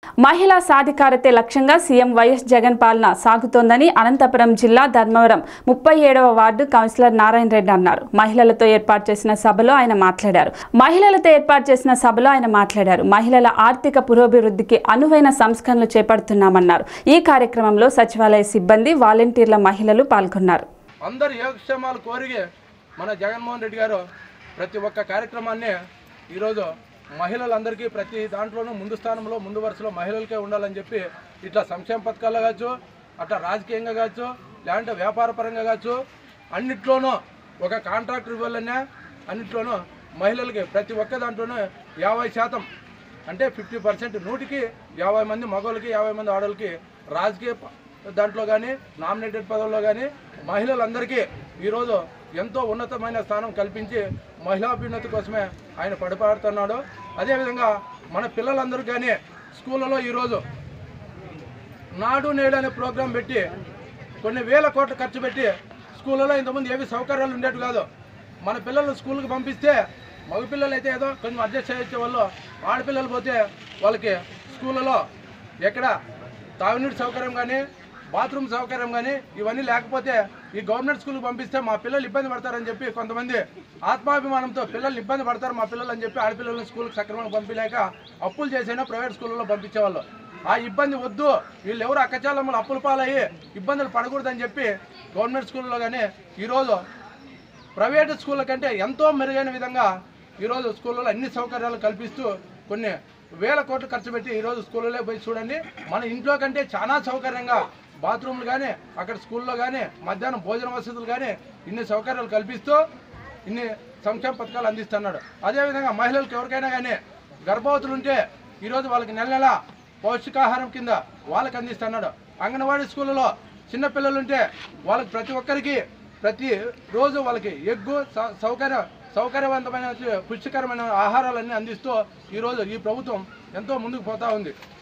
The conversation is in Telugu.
మహిళా సాధికారతే లక్ష్యంగా సీఎం వైఎస్ జగన్ పాలన సాగుతోందని అనంతపురం జిల్లా ధర్మవరం ముప్పై ఏడవ వార్డు కౌన్సిలర్ నారాయణ రెడ్డి అన్నారు మహిళలతో ఏర్పాటు చేసిన సభలో ఆయన మాట్లాడారు మహిళలతో ఏర్పాటు చేసిన సభలో ఆయన మాట్లాడారు మహిళల ఆర్థిక పురోభివృద్ధికి అనువైన సంస్కరణలు చేపడుతున్నామన్నారు ఈ కార్యక్రమంలో సచివాలయ సిబ్బంది వాలంటీర్ల మహిళలు పాల్గొన్నారు అందరి యోగక్షేమాలు కోరిగి మన జగన్మోహన్ రెడ్డి గారు ప్రతి ఒక్క కార్యక్రమాన్ని ఈరోజు మహిళలందరికీ ప్రతి దాంట్లోనూ ముందు స్థానంలో ముందు వరుసలో మహిళలకే ఉండాలని చెప్పి ఇట్లా సంక్షేమ పథకాలు కావచ్చు అట్లా రాజకీయంగా కావచ్చు లేదంటే వ్యాపార పరంగా కావచ్చు అన్నిట్లోనూ ఒక కాంట్రాక్టర్ ఇవ్వాలన్నా అన్నిట్లోనూ మహిళలకి ప్రతి ఒక్క దాంట్లోనూ యాభై శాతం అంటే ఫిఫ్టీ పర్సెంట్ నూటికి యాభై మంది మగవాళ్ళకి యాభై మంది ఆడవాళ్ళకి రాజకీయ ప- దాంట్లో కానీ నామినేటెడ్ పదవుల్లో కానీ మహిళలందరికీ ఈరోజు ఎంతో ఉన్నతమైన స్థానం కల్పించి మహిళాభ్యున్నతి కోసమే ఆయన పడిపాడుతున్నాడు అదేవిధంగా మన పిల్లలందరూ కానీ స్కూళ్ళలో ఈరోజు నాడు నేడు అనే ప్రోగ్రాం పెట్టి కొన్ని వేల కోట్లు ఖర్చు పెట్టి స్కూళ్ళలో ఇంతకుముందు ఏవి సౌకర్యాలు ఉండేవి కాదు మన పిల్లలు స్కూల్కి పంపిస్తే మగపిల్లలు అయితే ఏదో కొంచెం అడ్జస్ట్ చేయొచ్చే వాళ్ళు ఆడపిల్లలు పోతే వాళ్ళకి స్కూళ్ళలో ఎక్కడ తాగునీటి సౌకర్యం కానీ బాత్రూమ్ సౌకర్యం కానీ ఇవన్నీ లేకపోతే ఈ గవర్నమెంట్ స్కూల్కి పంపిస్తే మా పిల్లలు ఇబ్బంది పడతారని చెప్పి కొంతమంది ఆత్మాభిమానంతో పిల్లలు ఇబ్బంది పడతారు మా పిల్లలు అని చెప్పి ఆడపిల్లలను స్కూల్కి సక్రమంగా పంపించలేక అప్పులు చేసైనా ప్రైవేట్ స్కూళ్ళలో పంపించేవాళ్ళు ఆ ఇబ్బంది వద్దు వీళ్ళు ఎవరు అక్కచాలమ్మలు అప్పుల పాలయ్యి ఇబ్బందులు పడకూడదని చెప్పి గవర్నమెంట్ స్కూల్లో కానీ ఈరోజు ప్రైవేట్ స్కూళ్ళ కంటే ఎంతో మెరుగైన విధంగా ఈరోజు స్కూళ్ళలో అన్ని సౌకర్యాలు కల్పిస్తూ కొన్ని వేల కోట్లు ఖర్చు పెట్టి ఈరోజు స్కూళ్ళలో పోయి చూడండి మన ఇంట్లో కంటే చాలా సౌకర్యంగా బాత్రూమ్లు కానీ అక్కడ స్కూల్లో కానీ మధ్యాహ్నం భోజన వసతులు కానీ ఇన్ని సౌకర్యాలు కల్పిస్తూ ఇన్ని సంక్షేమ పథకాలు అందిస్తున్నాడు అదేవిధంగా మహిళలకు ఎవరికైనా కానీ గర్భవతులు ఉంటే ఈరోజు వాళ్ళకి నెల నెల పౌష్టికాహారం కింద వాళ్ళకి అందిస్తున్నాడు అంగన్వాడీ స్కూళ్ళలో చిన్నపిల్లలు ఉంటే వాళ్ళకి ప్రతి ఒక్కరికి ప్రతి రోజు వాళ్ళకి ఎగ్గు సౌ- సౌకర్య సౌకర్యవంతమైన పుష్టికరమైన ఆహారాలన్నీ అందిస్తూ ఈరోజు ఈ ప్రభుత్వం ఎంతో ముందుకు పోతా ఉంది